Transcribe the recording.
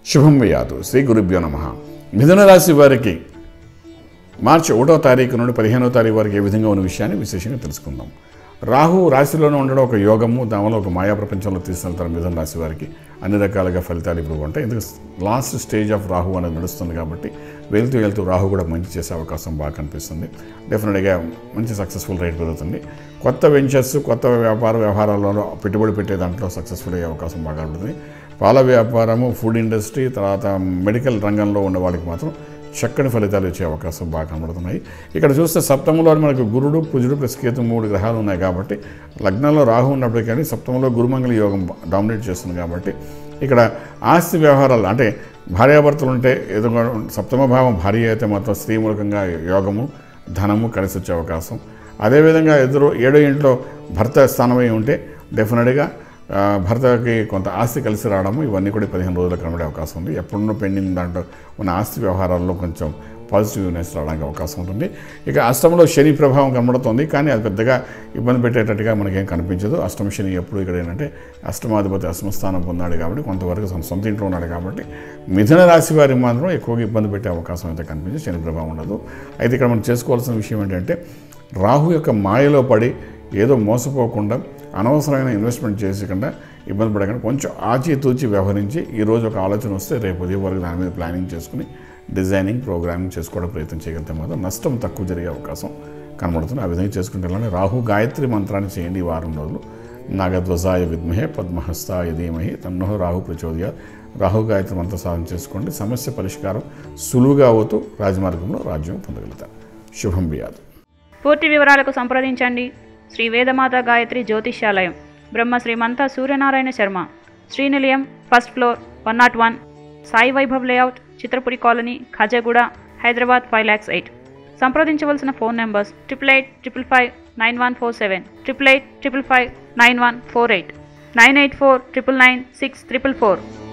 శుభం వ్యాధు శ్రీ గురుభ్యో నమ మిథున రాశి వారికి మార్చి ఒకటో తారీఖు నుండి పదిహేనో తారీఖు వరకు ఏ విధంగా ఉన్న విషయాన్ని విశేషంగా తెలుసుకుందాం రాహు రాశిలోనే ఉండడం ఒక యోగము దానివల్ల ఒక మాయా ప్రపంచంలో తీసుకెళ్తారు మిథున రాశి వారికి అన్ని రకాలుగా ఫలితాలు ఇప్పుడు ఉంటాయి ఎందుకు లాస్ట్ స్టేజ్ ఆఫ్ రాహు అనేది నడుస్తుంది కాబట్టి వెళ్తూ వెళ్తూ రాహు కూడా మంచి చేసే అవకాశం బాగా కనిపిస్తుంది డెఫినెట్గా మంచి సక్సెస్ఫుల్ రేట్ పెరుగుతుంది కొత్త వెంచర్స్ కొత్త వ్యాపార వ్యవహారాలలో పెట్టుబడి పెట్టే దాంట్లో సక్సెస్ఫుల్ అయ్యే అవకాశం బాగా ఉంటుంది పాల వ్యాపారము ఫుడ్ ఇండస్ట్రీ తర్వాత మెడికల్ రంగంలో ఉన్న వాళ్ళకి మాత్రం చక్కని ఫలితాలు ఇచ్చే అవకాశం బాగా కనబడుతున్నాయి ఇక్కడ చూస్తే సప్తమంలో మనకు గురుడు కుజుడు ప్లస్ కేతు మూడు గ్రహాలు ఉన్నాయి కాబట్టి లగ్నంలో రాహు ఉన్నప్పటికీ కానీ సప్తమంలో గురుమంగళ యోగం డామినేట్ చేస్తుంది కాబట్టి ఇక్కడ ఆస్తి వ్యవహారాలు అంటే భార్యాభర్తలు ఉంటే ఏదో సప్తమ భావం భార్య అయితే మాత్రం స్త్రీ మూలకంగా యోగము ధనము కలిసి వచ్చే అవకాశం అదేవిధంగా ఎదురు ఏడో ఇంట్లో భర్త స్థానమై ఉంటే డెఫినెట్గా ఆ, భర్తకి కొంత ఆస్తి కలిసి రావడము ఇవన్నీ కూడా పదిహేను రోజులు కనబడే అవకాశం ఉంది ఎప్పుడున్న పెండింగ్ దాంట్లో ఉన్న ఆస్తి వ్యవహారాల్లో కొంచెం పాజిటివ్నెస్ రావడానికి అవకాశం ఉంటుంది ఇక అష్టంలో శని ప్రభావం కనబడుతుంది కానీ అది పెద్దగా ఇబ్బంది పెట్టేటట్టుగా మనకేం కనిపించదు అష్టమ శని ఎప్పుడు ఇక్కడ ఏంటంటే అష్టమాధిపతి అష్టమ స్థానం పొందాడు కాబట్టి కొంతవరకు తన సొంత ఇంట్లో ఉన్నాడు కాబట్టి మిథున రాశి వారికి మాత్రం ఎక్కువగా ఇబ్బంది పెట్టే అవకాశం అయితే కనిపించదు శని ప్రభావం ఉండదు అయితే ఇక్కడ మనం చేసుకోవాల్సిన విషయం ఏంటంటే రాహు యొక్క మాయలో పడి ఏదో మోసపోకుండా అనవసరమైన ఇన్వెస్ట్మెంట్ చేసకుండా ఇబ్బంది పడకుండా కొంచెం ఆచితూచి వ్యవహరించి ఈరోజు ఒక ఆలోచన వస్తే రేపు ఉదయం వరకు దాని మీద ప్లానింగ్ చేసుకుని డిజైనింగ్ ప్రోగ్రామింగ్ చేసుకోవడం ప్రయత్నం చేయగలిగితే మాత్రం నష్టం తక్కువ జరిగే అవకాశం కనబడుతుంది ఆ విధంగా చేసుకుంటే వెళ్ళాలి రాహు గాయత్రి మంత్రాన్ని చేయండి ఈ వారం రోజులు నాగధ్వజాయ విద్మహే పద్మహస్తాయ ధీమహి తన్నో రాహు ప్రచోదయ రాహు గాయత్రి మంత్ర సాధన చేసుకోండి సమస్య పరిష్కారం సులువుగా అవుతూ రాజమార్గంలో రాజ్యం పొందగలుగుతారు శుభం బియాదు పూర్తి వివరాలకు సంప్రదించండి Shri Vedamata Gayatri Jyotishyalayam Brahma Shrimanta Suryanarayana Sharma Srinilayam first floor one nought one Sai Vaibhav layout Chitrapuri colony Khajaguda Hyderabad five lakhs eight సంప్రదించవలసిన phone numbers triple eight triple five nine one four seven triple eight triple five nine one four eight nine eight four triple nine six triple four